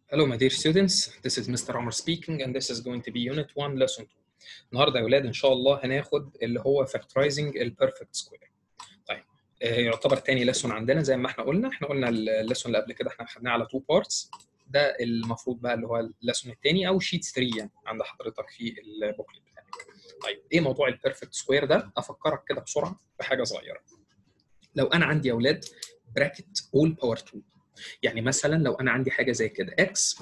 Hello my dear students, this is Mr. Omar speaking and this is going to be unit 1 lesson 2. النهارده يا ولاد ان شاء الله هناخد اللي هو factorizing ال perfect square. طيب آه، يعتبر تاني lesson عندنا زي ما احنا قلنا، احنا قلنا الليسون اللي قبل كده احنا خدناه على 2 parts ده المفروض بقى اللي هو الليسون التاني او شيت 3 يعني عند حضرتك في البوكلت بتاعك. طيب ايه موضوع ال perfect square ده؟ افكرك كده بسرعه بحاجه صغيره. لو انا عندي يا اولاد bracket all power 2 يعني مثلا لو انا عندي حاجه زي كده x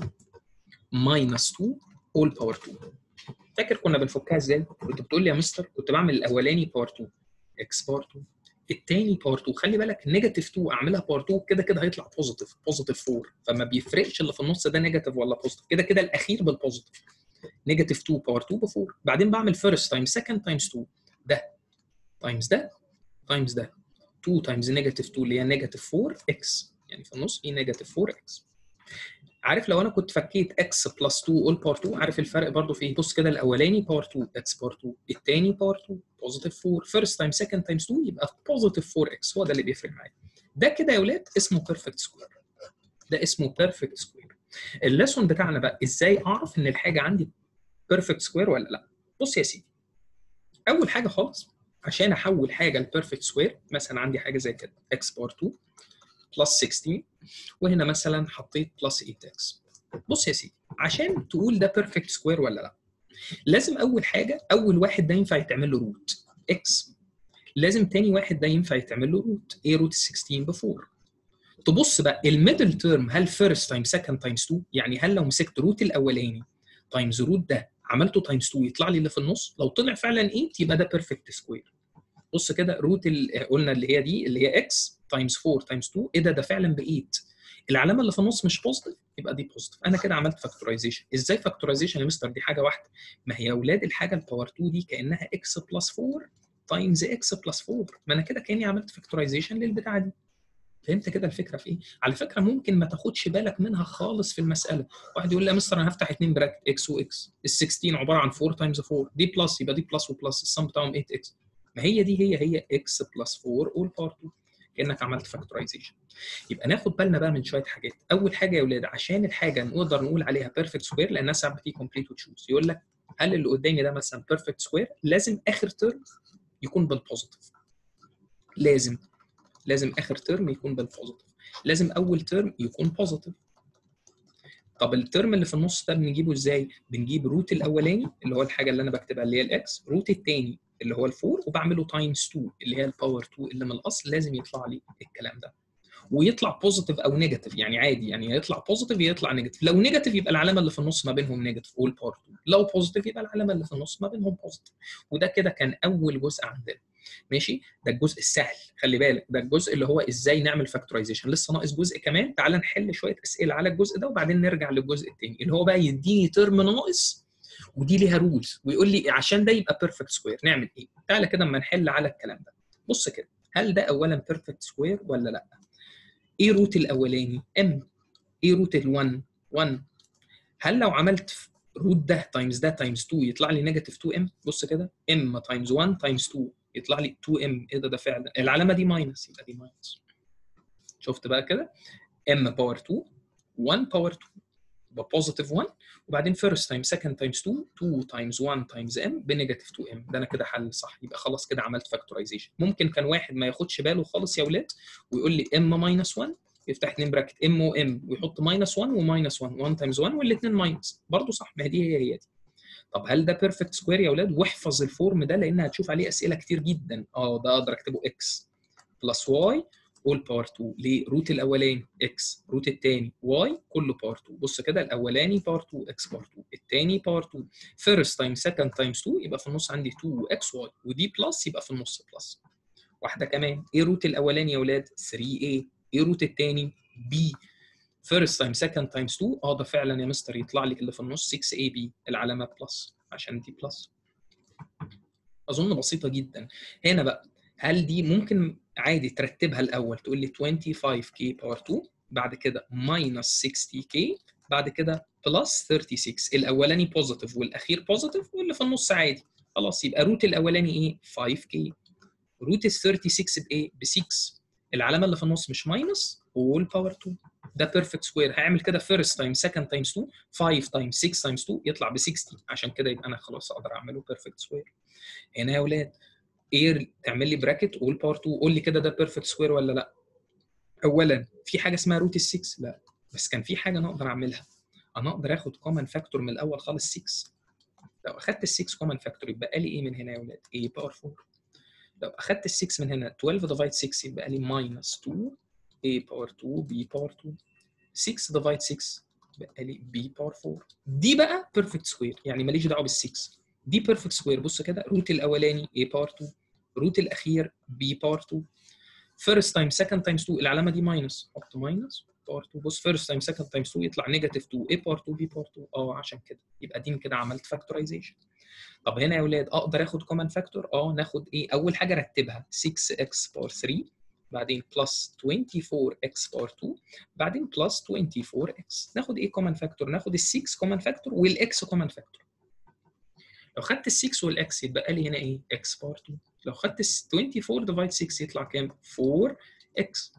minus 2 all power 2 فاكر كنا بنفكها ازاي؟ كنت بتقول لي يا مستر كنت بعمل الاولاني باور 2 x باور 2 الثاني باور 2 خلي بالك نيجاتيف 2 اعملها باور 2 كده كده هيطلع بوزيتيف بوزيتيف 4 فما بيفرقش اللي في النص ده نيجاتيف ولا بوزيتيف كده كده الاخير بالبوزيتيف نيجاتيف 2 باور 2 ب 4 بعدين بعمل فيرست تايم سكند تايمز 2 ده تايمز ده تايمز ده 2 تايمز نيجاتيف 2 اللي هي نيجاتيف 4 اكس يعني في النص في نيجاتيف 4 اكس عارف لو انا كنت فكيت اكس بلس 2 اول باور 2 عارف الفرق برضو في ايه بص كده الاولاني باور 2 اكس باور 2 الثاني باور 2 بوزيتيف 4 فيرست تايم سكند تايمز 2 يبقى بوزيتيف 4 اكس هو ده اللي بيفرق معايا ده كده يا ولاد اسمه بيرفكت سكوير ده اسمه بيرفكت سكوير الليسون بتاعنا بقى ازاي اعرف ان الحاجه عندي بيرفكت سكوير ولا لا بص يا سيدي اول حاجه خالص عشان احول حاجه لبيرفكت سكوير مثلا عندي حاجه زي كده اكس باور 2 بلس 16 وهنا مثلا حطيت بلس 8 اكس بص يا سيدي عشان تقول ده بيرفكت سكوير ولا لا لازم اول حاجه اول واحد ده ينفع يتعمل له روت اكس لازم تاني واحد ده ينفع يتعمل له روت ايه روت 16 ب 4 تبص بقى الميدل تيرم هل فيرست تايم سكند تايمز 2 يعني هل لو مسكت روت الاولاني تايمز روت ده عملته تايمز 2 يطلع لي اللي في النص لو طلع فعلا 8 يبقى ده بيرفكت سكوير بص كده روت ال- قلنا اللي هي دي اللي هي اكس تايمز 4 تايمز 2 ايه ده ده فعلا ب 8 العلامه اللي في النص مش بوزيتيف يبقى دي بوزيتيف انا كده عملت فاكتورايزيشن ازاي فاكتورايزيشن يا مستر دي حاجه واحده ما هي اولاد الحاجه الباور 2 دي كانها اكس بلس 4 تايمز اكس بلس 4 ما انا كده كاني عملت فاكتورايزيشن للبتاعه دي فهمت كده الفكره في ايه؟ على فكره ممكن ما تاخدش بالك منها خالص في المساله، واحد يقول لي يا مستر انا هفتح اثنين براكت اكس واكس، ال 16 عباره عن 4 تايمز 4 دي بلس يبقى دي بلس وبلس السم بتاعهم 8 اكس ما هي دي هي هي اكس بلس 4 اول باور 2 كانك عملت فاكتورايزيشن يبقى ناخد بالنا بقى من شويه حاجات اول حاجه يا اولاد عشان الحاجه نقدر نقول عليها بيرفكت سكوير لانها ساعات بتيجي كومبليت وتشوز يقول لك هل اللي قدامي ده مثلا بيرفكت سكوير لازم اخر ترم يكون بالبوزيتيف لازم لازم اخر ترم يكون بالبوزيتيف لازم اول ترم يكون بوزيتيف طب الترم اللي في النص ده بنجيبه ازاي بنجيب روت الاولاني اللي هو الحاجه اللي انا بكتبها اللي هي الاكس روت الثاني اللي هو الفور وبعمله تايمز 2 اللي هي الباور 2 اللي من الاصل لازم يطلع لي الكلام ده ويطلع بوزيتيف او نيجاتيف يعني عادي يعني يطلع بوزيتيف يطلع نيجاتيف لو نيجاتيف يبقى العلامه اللي في النص ما بينهم نيجاتيف اول باور 2 لو بوزيتيف يبقى العلامه اللي في النص ما بينهم بوزيتيف وده كده كان اول جزء عندنا ماشي ده الجزء السهل خلي بالك ده الجزء اللي هو ازاي نعمل فاكتورايزيشن لسه ناقص جزء كمان تعال نحل شويه اسئله على الجزء ده وبعدين نرجع للجزء الثاني اللي هو بقى يديني ترم ناقص ودي ليها رولز ويقول لي عشان ده يبقى بيرفكت سكوير نعمل ايه تعالى كده اما نحل على الكلام ده بص كده هل ده اولا بيرفكت سكوير ولا لا ايه روت الاولاني ام ايه روت ال1 1 هل لو عملت روت ده تايمز ده تايمز 2 يطلع لي نيجاتيف 2 ام بص كده ام تايمز 1 تايمز 2 يطلع لي 2 ام ايه ده ده فعلا العلامه دي ماينس يبقى دي ماينس شفت بقى كده ام باور 2 1 باور 2 يبقى بوزيتيف 1 وبعدين فيرست تايم سكند تايمز 2 2 تايمز 1 تايمز ام بنيجاتيف 2 ام ده انا كده حل صح يبقى خلاص كده عملت فاكتورايزيشن ممكن كان واحد ما ياخدش باله خالص يا اولاد ويقول لي ام ماينس 1 يفتح اثنين براكت ام وام ويحط ماينس 1 وماينس 1 1 تايمز 1 والاثنين ماينس برضه صح ما هي دي هي هي دي طب هل ده بيرفكت سكوير يا اولاد واحفظ الفورم ده لان هتشوف عليه اسئله كتير جدا اه ده اقدر اكتبه اكس بلس واي اول باور 2 ليه روت الاولاني اكس روت الثاني واي كله باور 2 بص كده الاولاني باور 2 اكس باور 2 الثاني باور 2 فيرست تايم سكند تايمز 2 يبقى في النص عندي 2 اكس واي ودي بلس يبقى في النص بلس واحده كمان ايه روت الاولاني يا اولاد 3 a ايه روت الثاني b فيرست تايم سكند تايمز 2 اه ده فعلا يا مستر يطلع لي اللي في النص 6 a b العلامه بلس عشان دي بلس اظن بسيطه جدا هنا بقى هل دي ممكن عادي ترتبها الاول تقول لي 25k باور 2 بعد كده minus 60k بعد كده بلس 36 الاولاني بوزيتيف والاخير بوزيتيف واللي في النص عادي خلاص يبقى روت الاولاني ايه 5k روت ال 36 بايه ب 6 العلامه اللي في النص مش ماينس وول باور 2 ده بيرفكت سكوير هعمل كده فيرست تايم سكند تايمز 2 5 تايمز 6 تايمز 2 يطلع ب 60 عشان كده يبقى انا خلاص اقدر اعمله بيرفكت سكوير هنا يا اولاد ايه تعمل لي براكت قول باور 2 قول لي كده ده بيرفكت سكوير ولا لا اولا في حاجه اسمها روت ال 6 لا بس كان في حاجه انا اقدر اعملها انا اقدر اخد كومن فاكتور من الاول خالص 6 لو اخدت ال 6 كومن فاكتور يبقى لي ايه من هنا يا اولاد a باور 4 لو اخدت ال 6 من هنا 12 ديفايد 6 يبقى لي ماينس 2 a باور 2 b باور 2 6 ديفايد 6 يبقى لي b باور 4 دي بقى بيرفكت سكوير يعني ماليش دعوه بال 6 دي بيرفكت سكوير بص كده روت الاولاني a باور 2 روت الاخير b باور 2 فيرست تايم سكند تايمز 2 العلامه دي ماينس حط ماينس باور 2 بص فيرست تايم سكند تايمز 2 يطلع نيجاتيف 2 a باور 2 b باور 2 اه عشان كده يبقى دي كده عملت فاكتورايزيشن طب هنا يا اولاد اقدر اخد كومن فاكتور اه ناخد ايه اول حاجه رتبها 6x باور 3 بعدين بلس 24x باور 2 بعدين بلس 24x ناخد ايه كومن فاكتور ناخد ال 6 كومن فاكتور والاكس كومن فاكتور لو خدت ال 6 والاكس يتبقى لي هنا ايه x باور 2 لو خدت 24 ديفايد 6 يطلع كام 4x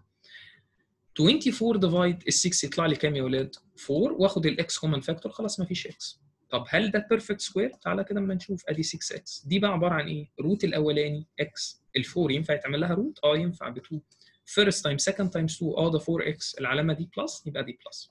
24 ديفايد ال 6 يطلع لي كام يا اولاد 4 واخد الاكس كومن فاكتور خلاص ما فيش اكس طب هل ده بيرفكت سكوير تعالى كده اما نشوف ادي 6 اكس دي بقى عباره عن ايه روت الاولاني اكس ال4 ينفع يتعمل لها روت اه ينفع ب 2 فيرست تايم سكند تايمز 2 اه ده 4 اكس العلامه دي بلس يبقى دي بلس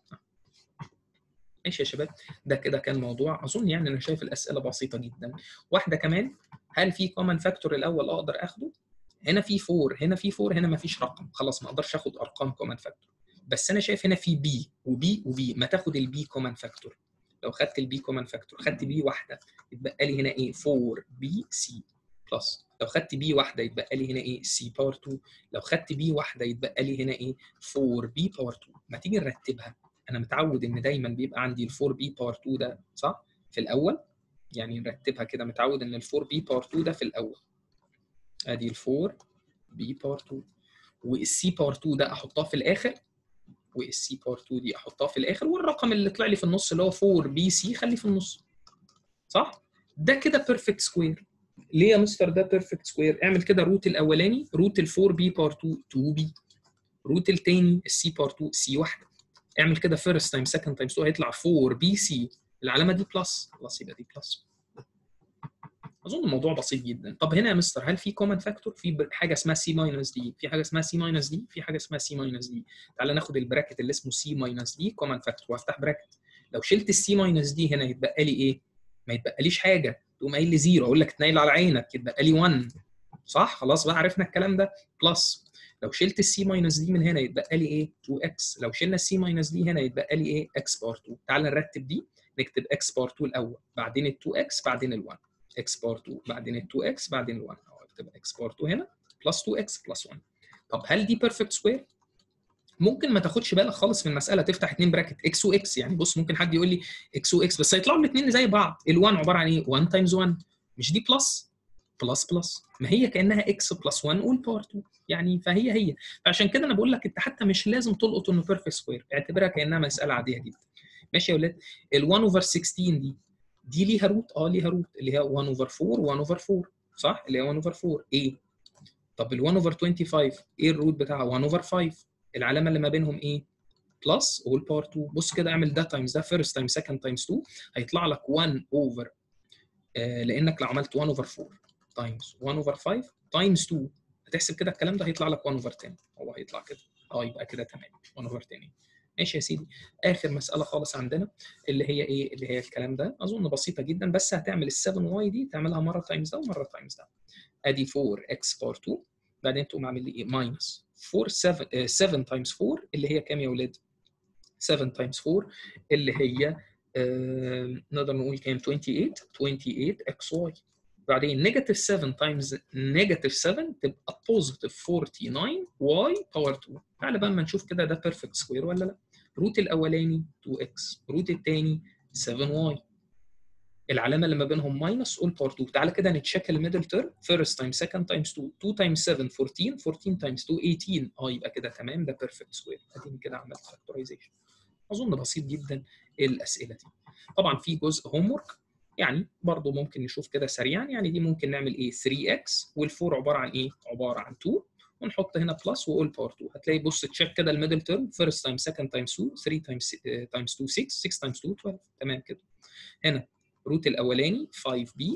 ماشي يا شباب ده كده كان موضوع اظن يعني انا شايف الاسئله بسيطه جدا واحده كمان هل في كومن فاكتور الاول اقدر اخده هنا في 4 هنا في 4 هنا ما فيش رقم خلاص ما اقدرش اخد ارقام كومن فاكتور بس انا شايف هنا في بي وبي وبي ما تاخد البي كومن فاكتور لو خدت البي كومن فاكتور خدت بي واحده يتبقى لي هنا ايه 4 بي سي بلس لو خدت بي واحده يتبقى لي هنا ايه سي باور 2 لو خدت بي واحده يتبقى لي هنا ايه 4 بي باور 2 ما تيجي نرتبها انا متعود ان دايما بيبقى عندي ال 4 بي باور 2 ده صح في الاول يعني نرتبها كده متعود ان ال 4 بي باور 2 ده في الاول ادي ال 4 بي باور 2 والسي باور 2 ده احطها في الاخر والسي باور 2 دي احطها في الاخر والرقم اللي طلع لي في النص اللي هو 4 بي سي خليه في النص صح ده كده بيرفكت سكوير ليه يا مستر ده بيرفكت سكوير اعمل كده روت الاولاني روت ال 4 بي باور 2 2 بي روت الثاني السي باور 2 سي واحده اعمل كده فيرست تايم سكند تايم 2 هيطلع 4 بي سي العلامه دي بلس خلاص يبقى دي بلس اظن الموضوع بسيط جدا طب هنا يا مستر هل في كومن فاكتور في حاجه اسمها سي ماينس دي في حاجه اسمها سي ماينس دي في حاجه اسمها سي ماينس دي تعالى ناخد البراكت اللي اسمه سي ماينس دي كومن فاكتور وافتح براكت لو شلت السي ماينس دي هنا يتبقى لي ايه ما يتبقاليش حاجه تقوم قايل لي زيرو اقول لك تنيل على عينك يتبقى لي 1 صح خلاص بقى عرفنا الكلام ده بلس لو شلت السي ماينس دي من هنا يتبقى لي ايه 2 اكس لو شلنا السي ماينس دي هنا يتبقى لي ايه اكس باور 2 تعال نرتب دي نكتب اكس باور 2 الاول بعدين ال 2 اكس بعدين ال 1 اكس باور 2 بعدين ال 2 اكس بعدين ال 1 اهو اكتب اكس باور 2 هنا بلس 2 اكس بلس 1 طب هل دي بيرفكت سكوير؟ ممكن ما تاخدش بالك خالص من المساله تفتح اثنين براكت اكس واكس يعني بص ممكن حد يقول لي اكس واكس بس هيطلعوا الاثنين زي بعض ال1 عباره عن ايه 1 تايمز 1 مش دي بلس بلس بلس ما هي كانها اكس بلس 1 قول باور 2 يعني فهي هي فعشان كده انا بقول لك انت حتى مش لازم تلقط انه بيرفكت سكوير اعتبرها كانها مساله عاديه جدا ماشي يا اولاد ال1 اوفر 16 دي دي ليها روت اه ليها روت اللي هي 1 اوفر 4 1 اوفر 4 صح اللي هي 1 اوفر 4 ايه طب ال 1 اوفر 25 ايه الروت بتاعها 1 اوفر 5 العلامه اللي ما بينهم ايه بلس اول باور 2 بص كده اعمل ده تايمز ده فيرست تايم سكند تايمز 2 هيطلع لك 1 اوفر آه لانك لو عملت 1 اوفر 4 تايمز 1 اوفر 5 تايمز 2 هتحسب كده الكلام ده هيطلع لك 1 اوفر 10 هو هيطلع كده اه يبقى كده تمام 1 اوفر 10 ماشي يا سيدي اخر مساله خالص عندنا اللي هي ايه اللي هي الكلام ده اظن بسيطه جدا بس هتعمل ال 7 واي دي تعملها مره تايمز ده ومره تايمز ده ادي 4 اكس باور 2 بعدين تقوم عامل لي ايه ماينس 4 7 7 تايمز 4 اللي هي كام يا ولاد 7 تايمز 4 اللي هي آه نقدر نقول كام 28 28 اكس واي بعدين نيجاتيف 7 تايمز نيجاتيف 7 تبقى بوزيتيف 49 واي باور 2 تعالى بقى اما نشوف كده ده بيرفكت سكوير ولا لا روت الاولاني 2 اكس روت الثاني 7 واي العلامه اللي ما بينهم ماينس اول باور 2 تعالى كده نتشيك الميدل تيرم فيرست تايم سكند تايمز 2 2 تايمز 7 14 14 تايمز 2 18 اه يبقى كده تمام ده بيرفكت سكوير اديني كده عملت فاكتورايزيشن اظن بسيط جدا الاسئله دي طبعا في جزء هوم ورك يعني برضه ممكن نشوف كده سريعا يعني دي ممكن نعمل ايه 3x وال4 عباره عن ايه عباره عن 2 ونحط هنا بلس واول باور 2 هتلاقي بص تشيك كده الميدل تيرم فيرست تايم سكند تايمز 2 3 تايمز تايمز 2 6 6 تايمز 2 12 تمام كده هنا روت الاولاني 5 بي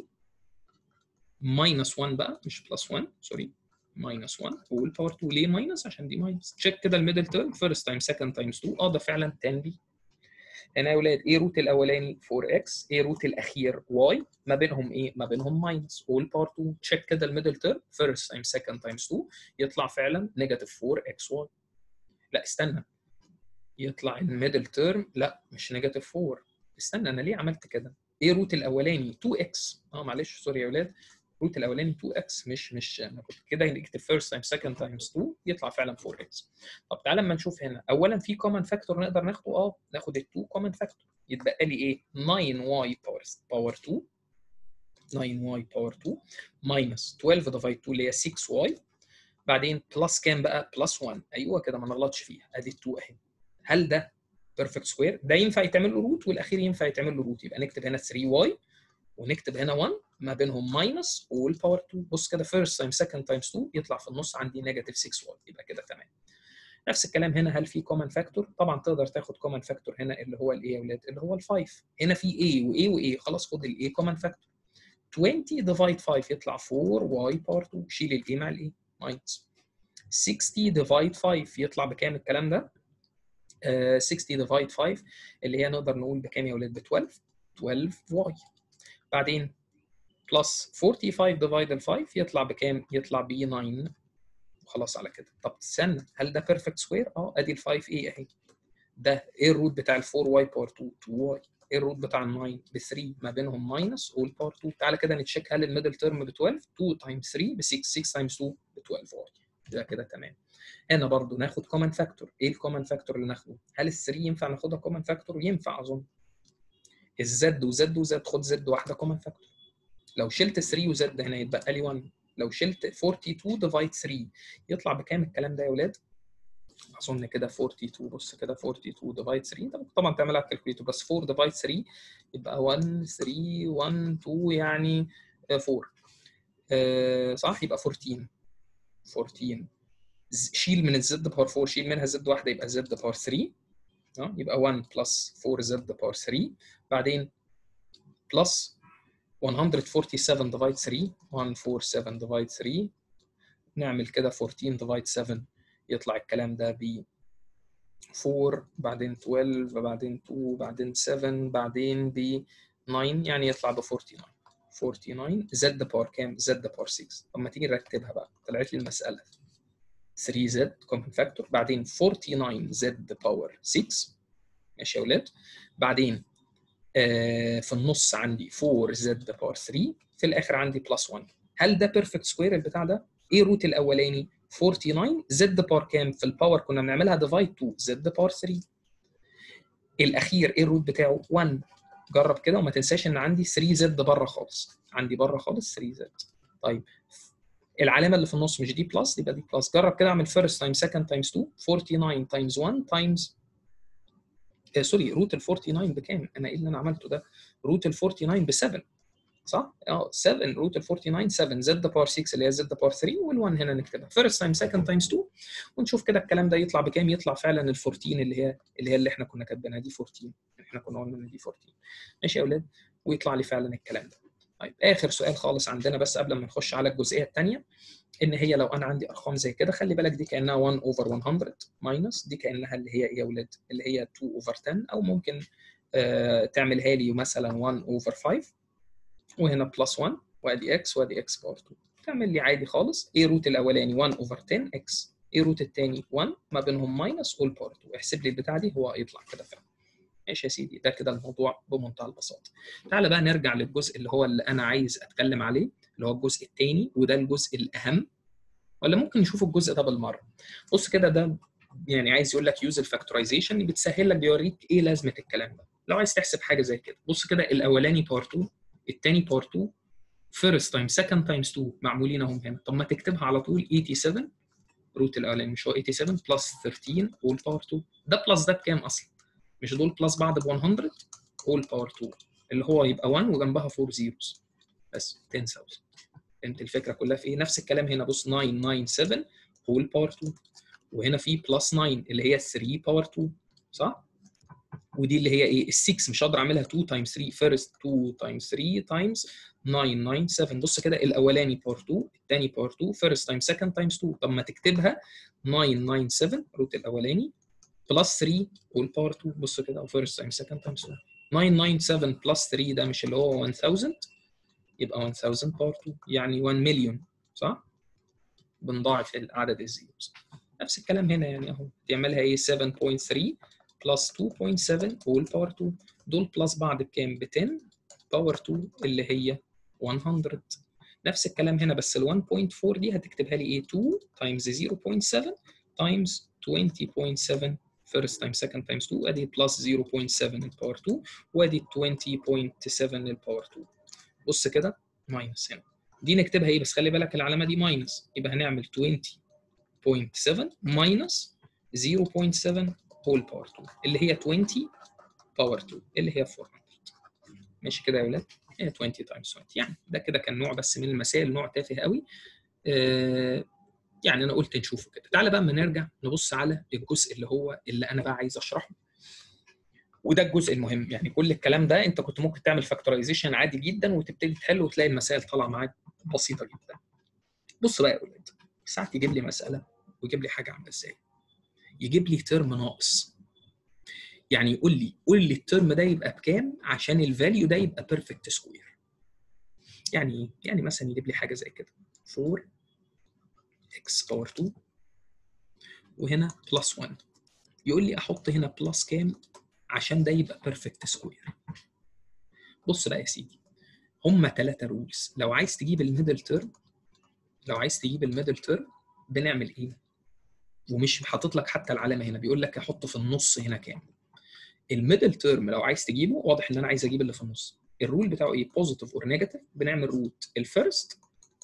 ماينس 1 بقى مش بلس 1 سوري ماينس 1 والباور 2 ليه ماينس عشان دي ماينس تشيك كده الميدل تيرم فيرست تايم سكند تايمز 2 اه ده فعلا 10 بي هنا يا اولاد ايه روت الاولاني 4x ايه روت الاخير y ما بينهم ايه ما بينهم ماينس اول باور 2 تشيك كده الميدل تيرم فيرست تايم سكند تايمز 2 يطلع فعلا نيجاتيف 4xy لا استنى يطلع الميدل تيرم لا مش نيجاتيف 4 استنى انا ليه عملت كده ايه روت الاولاني 2x اه معلش سوري يا اولاد روت الاولاني 2x مش مش انا كنت كده نكتب فيرست تايم سكند تايمز 2 يطلع فعلا 4x طب تعالى اما نشوف هنا اولا في كومن فاكتور نقدر ناخده اه ناخد ال 2 كومن فاكتور يتبقى لي ايه 9y باور باور 2 9y باور 2 ماينس 12 ديفايد 2 اللي هي 6y بعدين بلس كام بقى بلس 1 ايوه كده ما نغلطش فيها ادي 2 اهي هل ده بيرفكت سكوير ده ينفع يتعمل له روت والاخير ينفع يتعمل له روت يبقى نكتب هنا 3y ونكتب هنا 1 ما بينهم ماينس اول باور 2 بص كده فيرست تايم سكند تايمز 2 يطلع في النص عندي نيجاتيف 6 واي يبقى كده تمام نفس الكلام هنا هل في كومن فاكتور طبعا تقدر تاخد كومن فاكتور هنا اللي هو الايه يا اولاد اللي هو ال5 هنا في a وايه وايه خلاص خد الايه كومن فاكتور 20 ديفايد 5 يطلع 4 واي باور 2 شيل الايه مع الايه ماينس 60 ديفايد 5 يطلع بكام الكلام ده uh, 60 ديفايد 5 اللي هي نقدر نقول بكام يا اولاد ب 12 12 واي بعدين بلس 45 ديفايد 5 يطلع بكام؟ يطلع ب 9 وخلاص على كده طب استنى هل ده بيرفكت سكوير؟ اه ادي ال 5 ايه اهي ده ايه الروت بتاع ال 4 واي باور 2 2 واي ايه الروت بتاع ال 9 ب 3 ما بينهم ماينس اول باور 2 تعالى كده نتشيك هل الميدل تيرم ب 12 2 تايمز 3 ب 6 6 تايمز 2 ب 12 واي ده كده تمام هنا برضو ناخد كومن فاكتور ايه الكومن فاكتور اللي ناخده؟ هل ال 3 ينفع ناخدها كومن فاكتور؟ ينفع اظن الزد وزد وزد خد زد واحده كومن فاكتور لو شلت 3 وزد هنا يتبقى لي 1 لو شلت 42 ديفايد 3 يطلع بكام الكلام ده يا اولاد؟ اظن كده 42 بص كده 42 ديفايد 3 انت ممكن طبعا تعملها على الكالكوليتر بس 4 ديفايد 3 يبقى 1 3 1 2 يعني 4 أه صح يبقى 14 14 شيل من الزد باور 4 شيل منها زد واحده يبقى زد باور 3 اه يبقى 1 بلس 4 زد باور 3 بعدين بلس 147 ديفايد 3 147 ديفايد 3 نعمل كده 14 ديفايد 7 يطلع الكلام ده ب 4 بعدين 12 بعدين 2 بعدين 7 بعدين ب 9 يعني يطلع ب 49 49 زد باور كام؟ زد باور 6 طب ما تيجي نرتبها بقى طلعت لي المسألة 3 زد كومن فاكتور بعدين 49 زد باور 6 ماشي يا ولاد بعدين آه في النص عندي 4 زد باور 3 في الاخر عندي بلس 1 هل ده بيرفكت سكوير البتاع ده؟ ايه الروت الاولاني؟ 49 زد باور كام؟ في الباور كنا بنعملها ديفايد 2 زد باور 3 الاخير ايه الروت بتاعه؟ 1 جرب كده وما تنساش ان عندي 3 زد بره خالص عندي بره خالص 3 زد طيب العلامه اللي في النص مش دي بلس يبقى دي بلس جرب كده اعمل فيرست تايم سكند تايمز 2 49 تايمز 1 تايمز آه سوري روت ال 49 بكام؟ انا ايه اللي انا عملته ده؟ روت ال 49 ب 7 صح؟ اه 7 روت ال 49 7 زد باور 6 اللي هي زد باور 3 وال1 هنا نكتبها فيرست تايم سكند تايمز 2 ونشوف كده الكلام ده يطلع بكام؟ يطلع فعلا ال 14 اللي هي اللي هي اللي احنا كنا كاتبينها دي 14 احنا كنا قلنا ان دي 14 ماشي يا اولاد؟ ويطلع لي فعلا الكلام ده. طيب اخر سؤال خالص عندنا بس قبل ما نخش على الجزئيه الثانيه ان هي لو انا عندي ارقام زي كده خلي بالك دي كانها 1 اوفر 100 ماينس دي كانها اللي هي ايه يا اولاد اللي هي 2 اوفر 10 او ممكن آه تعملها لي مثلا 1 اوفر 5 وهنا بلس 1 وادي اكس وادي اكس باور 2 تعمل لي عادي خالص ايه روت الاولاني 1 اوفر 10 اكس ايه روت الثاني 1 ما بينهم ماينس اول باور 2 احسب لي البتاع دي هو يطلع كده فعلا ماشي يا سيدي ده كده الموضوع بمنتهى البساطه تعالى بقى نرجع للجزء اللي هو اللي انا عايز اتكلم عليه اللي هو الجزء الثاني وده الجزء الاهم ولا ممكن نشوف الجزء ده بالمره بص كده ده يعني عايز يقول لك يوز الفاكتورايزيشن بتسهل لك بيوريك ايه لازمه الكلام ده لو عايز تحسب حاجه زي كده بص كده الاولاني باور 2 الثاني باور 2 فيرست تايم سكند تايمز 2 معمولين اهم هنا طب ما تكتبها على طول 87 روت الاولاني مش هو 87 بلس 13 اول باور 2 ده بلس ده بكام اصلا مش دول بلس بعض ب 100 اول باور 2 اللي هو يبقى 1 وجنبها 4 زيروز بس 10000 فهمت الفكره كلها في ايه نفس الكلام هنا بص 997 هول باور 2 وهنا في بلس 9 اللي هي 3 باور 2 صح؟ ودي اللي هي ايه ال 6 مش هقدر اعملها 2 تايمز 3 فيرست 2 تايمز 3 تايمز 9 9 7 بص كده الاولاني باور 2 الثاني باور 2 فيرست تايمز سكند تايمز 2 طب ما تكتبها 9 9 7 روت الاولاني بلس 3 والباور 2 بص كده او فيرست تايمز سكند تايمز 2 997 بلس 3 ده مش اللي هو 1000 يبقى 1000 باور 2 يعني 1 مليون صح؟ بنضاعف عدد الزيروز نفس الكلام هنا يعني اهو تعملها ايه 7.3 بلس 2.7 هول باور 2 دول بلس بعض بكام؟ ب 10 باور 2 اللي هي 100 نفس الكلام هنا بس ال 1.4 دي هتكتبها لي ايه 2 تايمز 0.7 تايمز 20.7 first time second times 2 ادي بلس 0.7 الباور 2 وادي 20.7 الباور 2 بص كده ماينس هنا دي نكتبها ايه بس خلي بالك العلامه دي ماينس يبقى هنعمل 20.7 ماينس 0.7 هول باور 2 اللي هي 20 باور 2 اللي هي 400 ماشي كده يا ولاد هي 20 تايمز 20 يعني ده كده كان نوع بس من المسائل نوع تافه قوي آه يعني انا قلت نشوفه كده تعالى بقى اما نرجع نبص على الجزء اللي هو اللي انا بقى عايز اشرحه وده الجزء المهم يعني كل الكلام ده انت كنت ممكن تعمل فاكتورايزيشن عادي جدا وتبتدي تحل وتلاقي المسائل طالعه معاك بسيطه جدا بص بقى يا ولاد ساعات يجيب لي مساله ويجيب لي حاجه عامله ازاي يجيب لي ترم ناقص يعني يقول لي قول لي الترم ده يبقى بكام عشان الفاليو ده يبقى بيرفكت سكوير يعني ايه يعني مثلا يجيب لي حاجه زي كده 4 x باور 2 وهنا بلس 1 يقول لي احط هنا بلس كام عشان ده يبقى بيرفكت سكوير بص بقى يا سيدي هما ثلاثة رولز لو عايز تجيب الميدل تيرم لو عايز تجيب الميدل تيرم بنعمل ايه ومش حاطط لك حتى العلامه هنا بيقول لك احط في النص هنا كام الميدل تيرم لو عايز تجيبه واضح ان انا عايز اجيب اللي في النص الرول بتاعه ايه بوزيتيف اور نيجاتيف بنعمل روت الفيرست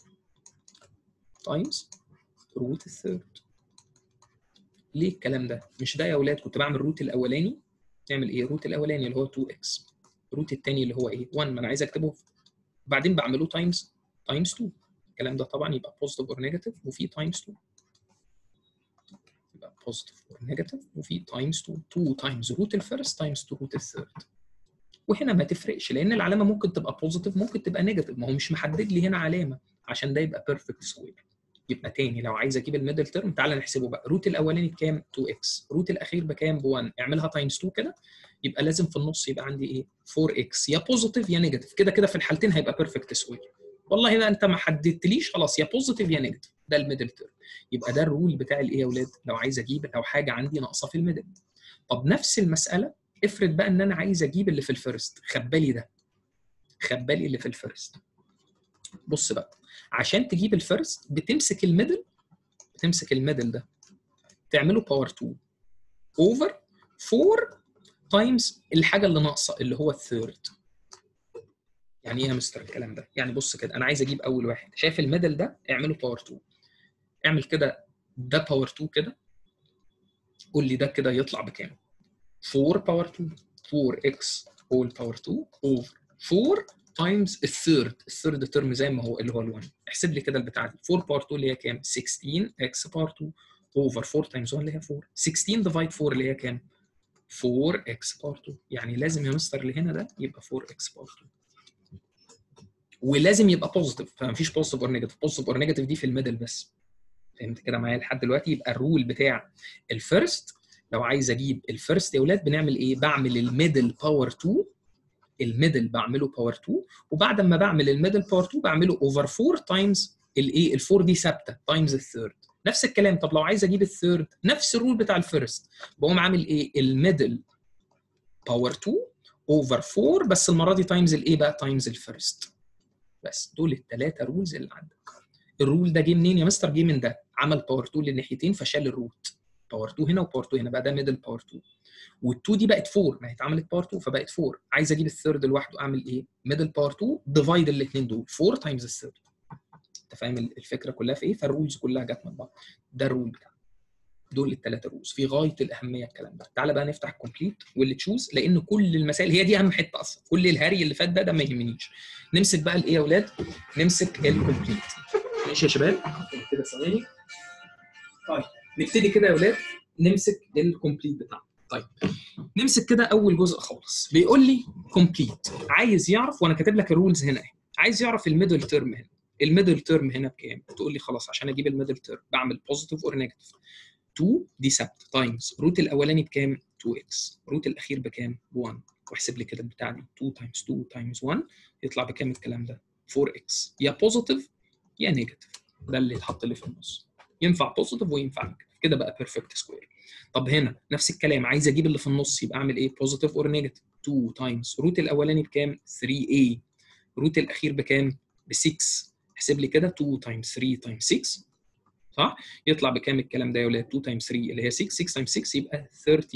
تايمز روت الثيرد ليه الكلام ده مش ده يا اولاد كنت بعمل روت الاولاني نعمل ايه روت الاولاني اللي هو 2x روت الثاني اللي هو ايه 1 ما انا عايز اكتبه بعدين بعمله تايمز تايمز 2 الكلام ده طبعا يبقى بوزيتيف اور نيجاتيف وفي تايمز 2 يبقى بوزيتيف اور نيجاتيف وفي تايمز 2 2 تايمز روت الفيرست تايمز 2 روت الثيرد وهنا ما تفرقش لان العلامه ممكن تبقى بوزيتيف ممكن تبقى نيجاتيف ما هو مش محدد لي هنا علامه عشان ده يبقى بيرفكت سكوير يبقى تاني لو عايز اجيب الميدل تيرم تعالى نحسبه بقى روت الاولاني بكام 2x روت الاخير بكام ب 1 اعملها تايمز 2 كده يبقى لازم في النص يبقى عندي ايه 4x يا بوزيتيف يا نيجاتيف كده كده في الحالتين هيبقى بيرفكت سكوير والله هنا انت ما حددتليش خلاص يا بوزيتيف يا نيجاتيف ده الميدل تيرم يبقى ده الرول بتاع الايه يا اولاد لو عايز اجيب لو حاجه عندي ناقصه في الميدل طب نفس المساله افرض بقى ان انا عايز اجيب اللي في الفيرست خبالي ده خبالي اللي في الفيرست بص بقى عشان تجيب الفيرست بتمسك الميدل بتمسك الميدل ده تعمله باور 2 اوفر 4 تايمز الحاجه اللي ناقصه اللي هو الثيرد يعني ايه يا مستر الكلام ده يعني بص كده انا عايز اجيب اول واحد شايف الميدل ده اعمله باور 2 اعمل كده ده باور 2 كده قول لي ده كده يطلع بكام 4 باور 2 4x هول باور 2 اوفر 4 تايمز الثيرد الثيرد ترم زي ما هو اللي هو ال1 احسب لي كده البتاع دي 4 باور 2 اللي هي كام 16 x باور 2 اوفر 4 تايمز 1 اللي هي 4 16 ديفايد 4 اللي هي كام 4 x باور 2 يعني لازم يا مستر اللي هنا ده يبقى 4 x باور 2 ولازم يبقى بوزيتيف فمفيش بوزيتيف اور نيجاتيف بوزيتيف اور نيجاتيف دي في الميدل بس فهمت كده معايا لحد دلوقتي يبقى الرول بتاع الفيرست لو عايز اجيب الفيرست يا اولاد بنعمل ايه بعمل الميدل باور 2 الميدل بعمله باور 2 وبعد ما بعمل الميدل باور 2 بعمله اوفر 4 تايمز الايه ال4 دي ثابته تايمز الثيرد نفس الكلام طب لو عايز اجيب الثيرد نفس الرول بتاع الفيرست بقوم عامل ايه الميدل باور 2 اوفر 4 بس المره دي تايمز الايه بقى تايمز الفيرست بس دول الثلاثه رولز اللي عندك الرول ده جه منين يا مستر جه من ده عمل باور 2 للناحيتين فشال الروت باور 2 هنا وباور 2 هنا بقى ده ميدل باور 2 وال2 دي بقت 4 ما هي اتعملت باور 2 فبقت 4 عايز اجيب الثيرد لوحده اعمل ايه ميدل باور 2 ديفايد الاثنين دول 4 تايمز الثيرد انت فاهم الفكره كلها في ايه فالرولز كلها جت من بعض ده الرول بتاعنا دول الثلاثه رولز في غايه الاهميه الكلام ده تعالى بقى نفتح الكومبليت واللي تشوز لان كل المسائل هي دي اهم حته اصلا كل الهري اللي فات ده ده ما يهمنيش نمسك بقى الايه يا اولاد نمسك الكومبليت ماشي يا شباب كده ثواني طيب نبتدي كده يا ولاد نمسك الكومبليت بتاعنا طيب نمسك كده اول جزء خالص بيقول لي كومبليت عايز يعرف وانا كاتب لك الرولز هنا اهي عايز يعرف الميدل تيرم هنا الميدل تيرم هنا بكام تقول لي خلاص عشان اجيب الميدل تيرم بعمل بوزيتيف اور نيجاتيف 2 دي ثابته تايمز روت الاولاني بكام 2 اكس روت الاخير بكام 1 واحسب لي كده البتاع دي 2 تايمز 2 تايمز 1 يطلع بكام الكلام ده 4 اكس يا بوزيتيف يا نيجاتيف ده اللي اتحط لي في النص ينفع بوزيتيف وينفع نيجاتيف كده بقى بيرفكت سكوير طب هنا نفس الكلام عايز اجيب اللي في النص يبقى اعمل ايه بوزيتيف اور نيجاتيف 2 تايمز روت الاولاني بكام 3a روت الاخير بكام ب 6 احسب لي كده 2 تايمز 3 تايمز 6 صح يطلع بكام الكلام ده يا ولاد 2 تايمز 3 اللي هي 6 6 تايمز 6 يبقى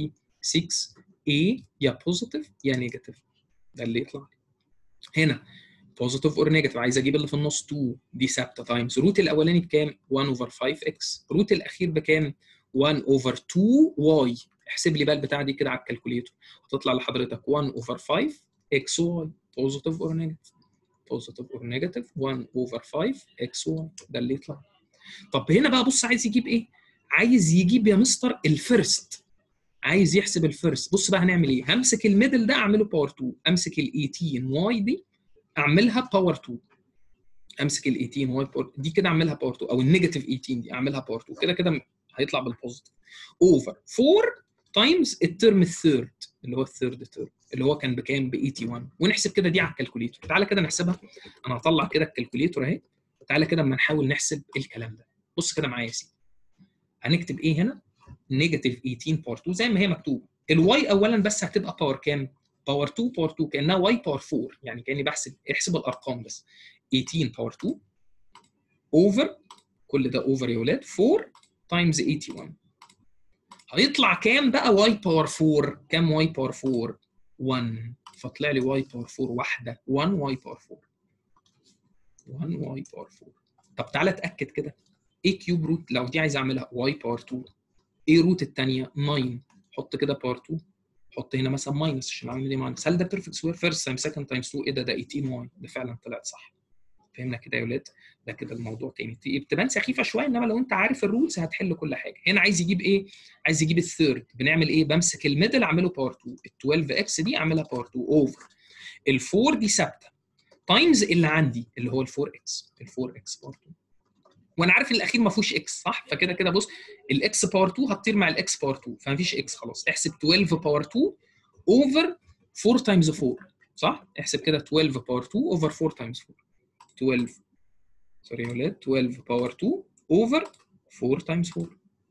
36a يا بوزيتيف يا نيجاتيف ده اللي يطلع لي هنا بوزيتيف اور نيجاتيف عايز اجيب اللي في النص 2 دي ثابته تايمز روت الاولاني بكام 1 اوفر 5 اكس روت الاخير بكام 1 اوفر 2 واي احسب لي بقى البتاعه دي كده على الكالكوليتر هتطلع لحضرتك 1 اوفر 5 اكس واي بوزيتيف اور نيجاتيف بوزيتيف اور نيجاتيف 1 اوفر 5 اكس واي ده اللي يطلع طب هنا بقى بص عايز يجيب ايه عايز يجيب يا مستر الفيرست عايز يحسب الفيرست بص بقى هنعمل ايه همسك الميدل ده اعمله باور 2 امسك ال 18 واي دي اعملها باور 2 امسك ال 18 واي باور دي كده اعملها باور 2 او النيجاتيف 18 دي اعملها باور 2 كده كده هيطلع بالبوزيتيف اوفر 4 تايمز الترم الثيرد اللي هو الثيرد ترم اللي هو كان بكام ب 81 ونحسب كده دي على الكالكوليتر تعالى كده نحسبها انا هطلع كده الكالكوليتر اهي تعالى كده اما نحاول نحسب الكلام ده بص كده معايا يا سيدي هنكتب ايه هنا نيجاتيف 18 باور 2 زي ما هي مكتوبه الواي اولا بس هتبقى باور كام باور 2 باور 2 كانها واي باور 4 يعني كاني بحسب احسب الارقام بس 18 باور 2 اوفر كل ده اوفر يا ولاد 4 تايمز 81 هيطلع كام بقى واي باور 4 كام واي باور 4 1 فطلع لي واي باور 4 واحده 1 واي باور 4 1 واي باور 4 طب تعالى اتاكد كده ايه كيوب روت لو دي عايز اعملها واي باور 2 ايه روت الثانيه 9 حط كده باور 2 حط هنا مثلا ماينس عشان اعمل ايه ماينس هل ده بيرفكت سكوير فيرست تايم سكند تايمز 2 ايه ده ده 18 واي ده فعلا طلعت صح فهمنا كده يا ولاد ده كده الموضوع تاني بتبان سخيفه شويه انما لو انت عارف الرولز هتحل كل حاجه هنا عايز يجيب ايه عايز يجيب الثيرد بنعمل ايه بمسك الميدل اعمله باور 2 ال 12 اكس دي اعملها باور 2 اوفر ال 4 دي ثابته تايمز اللي عندي اللي هو ال 4 اكس ال 4 اكس باور 2 وانا عارف ان الاخير ما فيهوش اكس صح فكده كده بص الاكس باور 2 هتطير مع الاكس باور 2 فما فيش اكس خلاص احسب 12 باور 2 اوفر 4 تايمز 4 صح احسب كده 12 باور 2 اوفر 4 تايمز 4 12 سوري يا ولاد 12 باور 2 اوفر 4 تايمز 4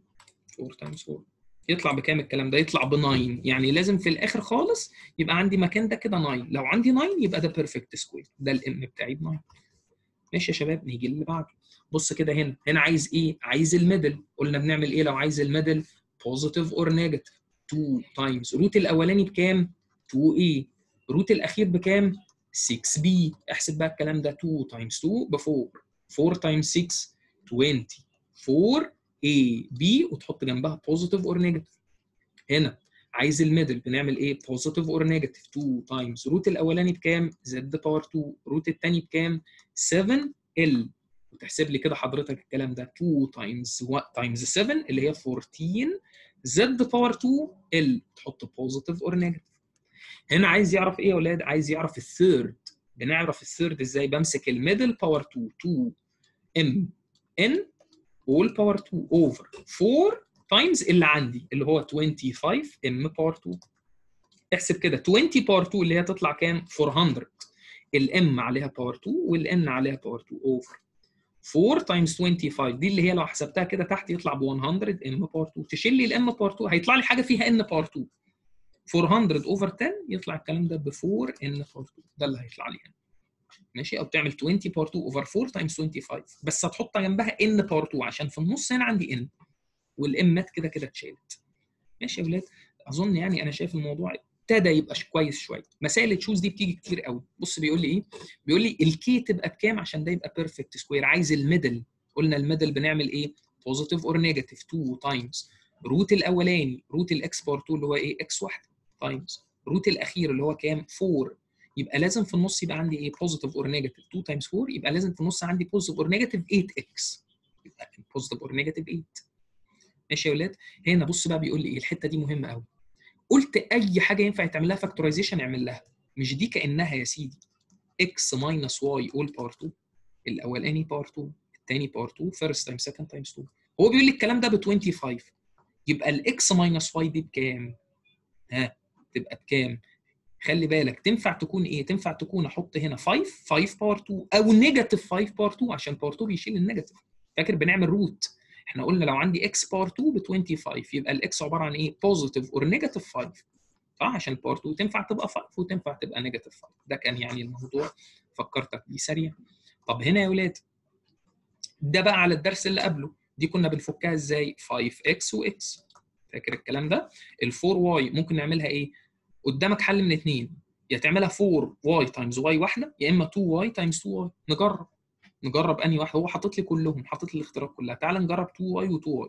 4 تايمز 4 يطلع بكام الكلام ده يطلع ب 9 يعني لازم في الاخر خالص يبقى عندي مكان ده كده 9 لو عندي 9 يبقى ده بيرفكت سكوير ده الام بتاعي ب 9 ماشي يا شباب نيجي اللي بعده بص كده هنا هنا عايز ايه عايز الميدل قلنا بنعمل ايه لو عايز الميدل بوزيتيف اور نيجاتيف 2 تايمز روت الاولاني بكام 2a روت الاخير بكام 6b احسب بقى الكلام ده 2 تايمز 2 ب 4 4 تايمز 6 20 4 a b وتحط جنبها بوزيتيف اور نيجاتيف هنا عايز الميدل بنعمل ايه بوزيتيف اور نيجاتيف 2 تايمز روت الاولاني بكام زد باور 2 روت الثاني بكام 7 ال وتحسب لي كده حضرتك الكلام ده 2 تايمز تايمز 7 اللي هي 14 زد باور 2 ال تحط بوزيتيف اور نيجاتيف هنا عايز يعرف ايه يا اولاد عايز يعرف الثيرد بنعرف الثيرد ازاي بمسك الميدل باور 2 2 ام ان اول باور 2 اوفر 4 تايمز اللي عندي اللي هو 25 ام باور 2 احسب كده 20 باور 2 اللي هي تطلع كام 400 الام عليها باور 2 والان عليها باور 2 اوفر 4 تايمز 25 دي اللي هي لو حسبتها كده تحت يطلع ب 100 ام باور 2 تشيل لي الام باور 2 هيطلع لي حاجه فيها ان باور 2 400 اوفر 10 يطلع الكلام ده ب 4 ان باور 2 ده اللي هيطلع لي هنا ماشي او تعمل 20 باور 2 اوفر 4 تايمز 25 بس هتحط جنبها ان باور 2 عشان في النص هنا عندي ان والامات كده كده اتشالت ماشي يا ولاد اظن يعني انا شايف الموضوع ابتدى يبقى كويس شويه مسائل التشوز دي بتيجي كتير قوي بص بيقول لي ايه بيقول لي الكي تبقى بكام عشان ده يبقى بيرفكت سكوير عايز الميدل قلنا الميدل بنعمل ايه بوزيتيف اور نيجاتيف 2 تايمز روت الاولاني روت الاكس باور 2 اللي هو ايه اكس واحده تايمز روت الاخير اللي هو كام 4 يبقى لازم في النص يبقى عندي ايه بوزيتيف اور نيجاتيف 2 تايمز 4 يبقى لازم في النص عندي بوزيتيف اور نيجاتيف 8 اكس يبقى بوزيتيف اور نيجاتيف 8 ماشي يا ولاد هنا بص بقى بيقول لي ايه الحته دي مهمه قوي قلت اي حاجه ينفع يتعمل لها فاكتورايزيشن اعمل لها مش دي كانها يا سيدي x minus y all power 2 الاولاني باور 2 الثاني باور 2 فيرست تايم سكند تايمز 2 هو بيقول لي الكلام ده ب 25 يبقى الاكس ماينس واي دي بكام؟ ها تبقى بكام؟ خلي بالك تنفع تكون ايه؟ تنفع تكون احط هنا 5 5 باور 2 او نيجاتيف 5 باور 2 عشان باور 2 بيشيل النيجاتيف فاكر بنعمل روت احنا قلنا لو عندي اكس باور 2 ب 25 يبقى الاكس عباره عن ايه؟ بوزيتيف اور نيجاتيف 5 صح عشان باور 2 تنفع تبقى 5 وتنفع تبقى نيجاتيف 5 ده كان يعني الموضوع فكرتك بيه سريع طب هنا يا ولاد ده بقى على الدرس اللي قبله دي كنا بنفكها ازاي 5x وx فاكر الكلام ده ال 4y ممكن نعملها ايه قدامك حل من اثنين يا تعملها 4y تايمز y واحده يا اما 2y تايمز 2y نجرب نجرب انهي واحده هو حاطط لي كلهم حاطط لي الاختيارات كلها تعال نجرب 2y و2y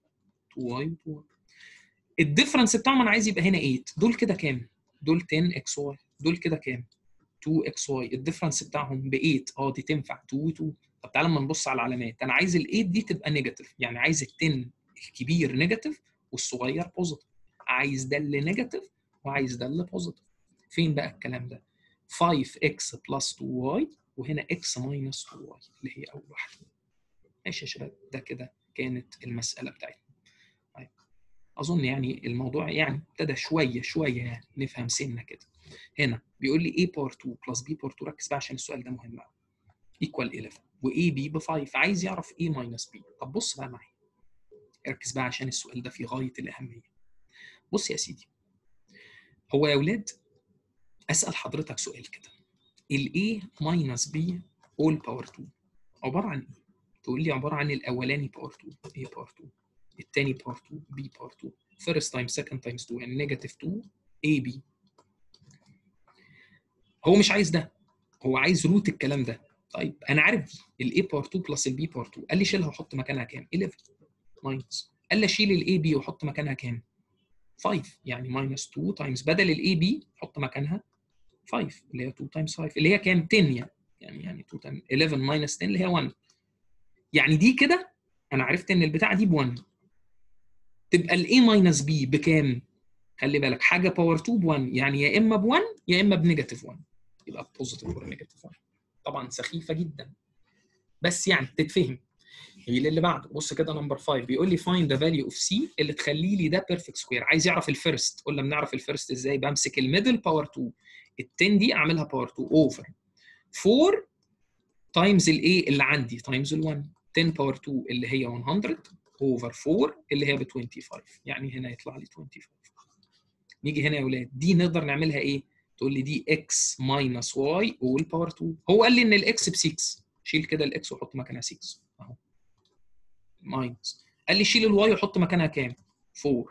2y و2y الديفرنس بتاعهم انا عايز يبقى هنا 8 دول كده كام دول 10 xy دول كده كام 2 xy الديفرنس بتاعهم ب 8 اه دي تنفع 2 2 طب تعالى اما نبص على العلامات انا عايز ال 8 دي تبقى نيجاتيف يعني عايز ال 10 الكبير نيجاتيف والصغير بوزيتيف عايز ده اللي نيجاتيف وعايز ده اللي بوزيتيف فين بقى الكلام ده 5x بلس 2y وهنا x ماينس 2y اللي هي اول واحده ماشي يا شباب ده كده كانت المساله بتاعتنا طيب اظن يعني الموضوع يعني ابتدى شويه شويه يعني نفهم سنه كده هنا بيقول لي a باور 2 بلس b باور 2 ركز بقى عشان السؤال ده مهم قوي ايكوال 11 واي بي ب 5 عايز يعرف ايه ماينس بي طب بص بقى معايا ركز بقى عشان السؤال ده في غايه الاهميه بص يا سيدي هو يا اولاد اسال حضرتك سؤال كده الاي ماينس بي اول باور 2 عباره عن ايه تقول لي عباره عن الاولاني باور 2 اي باور 2 الثاني باور 2 بي باور 2 فيرست تايم سكند تايمز 2 يعني نيجاتيف 2 اي بي هو مش عايز ده هو عايز روت الكلام ده طيب انا عارف دي الاي باور 2 بلس البي باور 2 قال لي شيلها وحط مكانها كام 11 ماينس قال لي شيل الاي بي وحط مكانها كام 5 يعني ماينس 2 تايمز بدل الاي بي حط مكانها 5 اللي هي 2 تايمز 5 اللي هي كام 10 يعني يعني يعني 2 تايمز 11 ماينس 10 اللي هي 1 يعني دي كده انا عرفت ان البتاعه دي ب 1 تبقى الاي ماينس بي بكام خلي بالك حاجه باور 2 ب 1 يعني يا اما ب 1 يا اما بنيجاتيف 1 يبقى بوزيتيف اور نيجاتيف 1 طبعا سخيفه جدا بس يعني تتفهم هي اللي بعده بص كده نمبر 5 بيقول لي find the value of c اللي تخلي لي ده بيرفكت سكوير عايز يعرف الفيرست قلنا بنعرف الفيرست ازاي بمسك الميدل باور 2 ال 10 دي اعملها باور 2 اوفر 4 تايمز الايه اللي عندي تايمز ال 1 10 باور 2 اللي هي 100 اوفر 4 اللي هي ب 25 يعني هنا يطلع لي 25 نيجي هنا يا اولاد دي نقدر نعملها ايه تقول لي دي x ماينس y اول باور 2 هو قال لي ان الاكس ب 6 شيل كده الاكس وحط مكانها 6 اهو ماينس قال لي شيل الواي وحط مكانها كام 4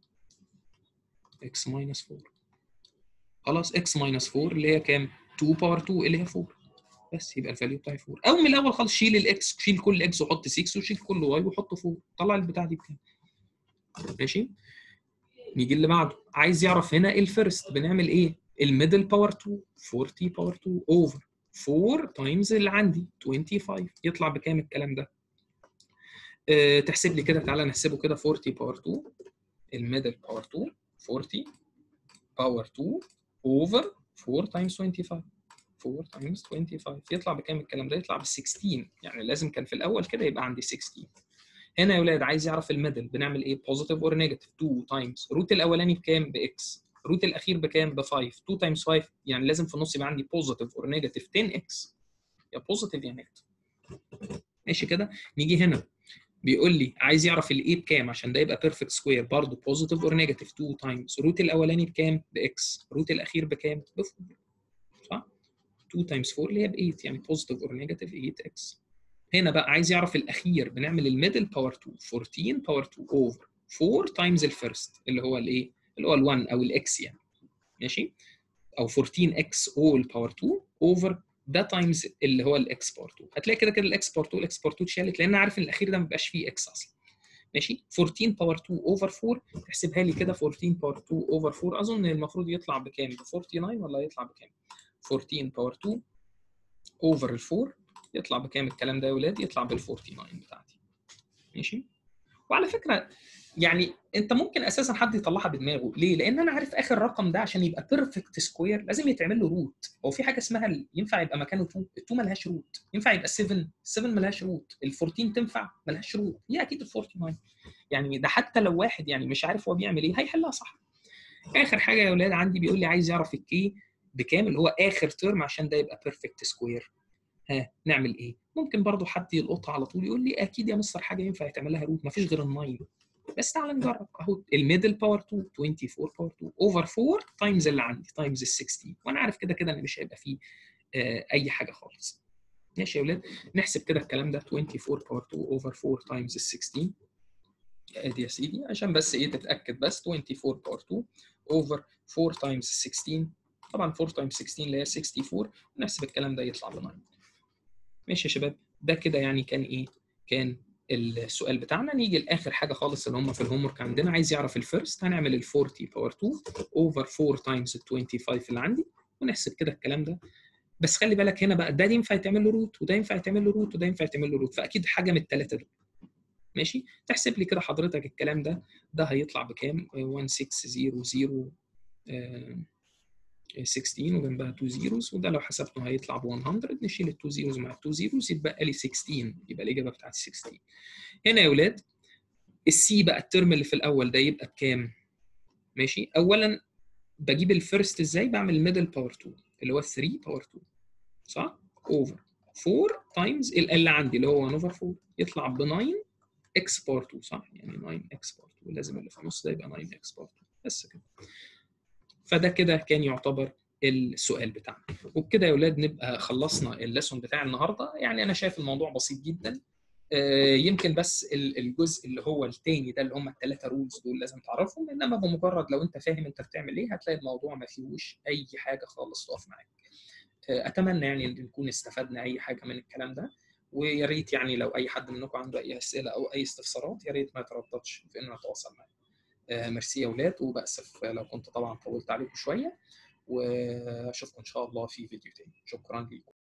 x ماينس 4 خلاص x ماينس 4 اللي هي كام 2 باور 2 اللي هي 4 بس يبقى الفاليو بتاعي 4 او من الاول خالص شيل الاكس شيل كل اكس وحط 6 وشيل كل واي وحط 4 طلع البتاع دي بكام ماشي نيجي اللي بعده عايز يعرف هنا الفيرست بنعمل ايه الميدل باور 2 40 باور 2 اوفر 4 تايمز اللي عندي 25 يطلع بكام الكلام ده أه تحسب لي كده تعالى نحسبه كده 40 باور 2 الميدل باور 2 40 باور 2 اوفر 4 تايمز 25 4 تايمز 25 يطلع بكام الكلام ده يطلع ب 16 يعني لازم كان في الاول كده يبقى عندي 16 هنا يا ولاد عايز يعرف الميدل بنعمل ايه بوزيتيف اور نيجاتيف 2 تايمز روت الاولاني بكام باكس روت الاخير بكام ب 5 2 تايمز 5 يعني لازم في النص يبقى عندي بوزيتيف اور نيجاتيف 10 اكس يا بوزيتيف يا نيجاتيف ماشي كده نيجي هنا بيقول لي عايز يعرف الاي بكام عشان ده يبقى بيرفكت سكوير برضه بوزيتيف اور نيجاتيف 2 تايمز روت الاولاني بكام باكس روت الاخير بكام ب 4 صح 2 تايمز 4 اللي هي ب 8 يعني بوزيتيف اور نيجاتيف 8 اكس هنا بقى عايز يعرف الاخير بنعمل الميدل باور 2 14 باور 2 اوفر 4 تايمز الفيرست اللي هو الايه اللي هو ال1 او الاكس يعني ماشي او 14 اكس اول باور 2 اوفر ده تايمز اللي هو الاكس باور 2 هتلاقي كده كده الاكس باور 2 الاكس باور 2 اتشالت لان عارف ان الاخير ده ما بيبقاش فيه اكس اصلا ماشي 14 باور 2 اوفر 4 تحسبها لي كده 14 باور 2 اوفر 4 اظن المفروض يطلع بكام ب 49 ولا يطلع بكام 14 باور 2 اوفر ال 4 يطلع بكام الكلام ده يا ولاد يطلع بال 49 بتاعتي ماشي وعلى فكره يعني انت ممكن اساسا حد يطلعها بدماغه ليه لان انا عارف اخر رقم ده عشان يبقى بيرفكت سكوير لازم يتعمل له روت هو في حاجه اسمها ال- ينفع يبقى مكانه 2 2 ملهاش روت ينفع يبقى 7 7 ملهاش روت ال 14 تنفع ملهاش روت هي اكيد ال 49 يعني ده حتى لو واحد يعني مش عارف هو بيعمل ايه هيحلها صح اخر حاجه يا اولاد عندي بيقول لي عايز يعرف الكي بكام اللي هو اخر ترم عشان ده يبقى بيرفكت سكوير ها نعمل ايه ممكن برضو حد يلقطها على طول يقول لي اكيد يا مستر حاجه ينفع يتعمل لها روت مفيش غير الناين بس تعال نجرب اهو الميدل باور 2 24 باور 2 اوفر 4 تايمز اللي عندي تايمز ال 16 وانا عارف كده كده ان مش هيبقى فيه آه اي حاجه خالص ماشي يا اولاد نحسب كده الكلام ده 24 باور 2 اوفر 4 تايمز ال 16 ادي يا سيدي عشان بس ايه تتاكد بس 24 باور 2 اوفر 4 تايمز 16 طبعا 4 تايمز 16 اللي هي 64 ونحسب الكلام ده يطلع ب 9 ماشي يا شباب ده كده يعني كان ايه كان السؤال بتاعنا نيجي لاخر حاجه خالص اللي هم في الهوم ورك عندنا عايز يعرف الفيرست هنعمل ال 40 باور 2 اوفر 4 تايمز ال 25 اللي عندي ونحسب كده الكلام ده بس خلي بالك هنا بقى ده ينفع يتعمل له روت وده ينفع يتعمل له روت وده ينفع يتعمل له روت فاكيد حاجه من الثلاثه دول ماشي تحسب لي كده حضرتك الكلام ده ده هيطلع بكام 1600 آه، 16 وجنبها 2 زيروز وده لو حسبته هيطلع ب 100 نشيل ال 2 زيروز مع ال 2 زيروز يتبقى لي 16 يبقى الاجابه بتاعتي 16 هنا يا اولاد السي بقى الترم اللي في الاول ده يبقى بكام؟ ماشي اولا بجيب الفيرست ازاي؟ بعمل الميدل باور 2 اللي هو 3 باور 2 صح؟ اوفر 4 تايمز اللي عندي اللي هو 1 اوفر 4 يطلع ب 9 اكس باور 2 صح؟ يعني 9 اكس باور 2 لازم اللي في النص ده يبقى 9 اكس باور 2 بس كده فده كده كان يعتبر السؤال بتاعنا وبكده يا اولاد نبقى خلصنا الليسون بتاع النهارده يعني انا شايف الموضوع بسيط جدا آه، يمكن بس ال- الجزء اللي هو التاني ده اللي هم الثلاثه رولز دول لازم تعرفهم انما بمجرد لو انت فاهم انت بتعمل ايه هتلاقي الموضوع ما فيهوش اي حاجه خالص تقف معاك آه، اتمنى يعني ان نكون استفدنا اي حاجه من الكلام ده ويا ريت يعني لو اي حد منكم عنده اي اسئله او اي استفسارات يا ريت ما يترددش في انه يتواصل معايا آه، ميرسي يا اولاد وباسف لو كنت طبعا طولت عليكم شويه واشوفكم ان شاء الله في فيديو تاني شكرا لكم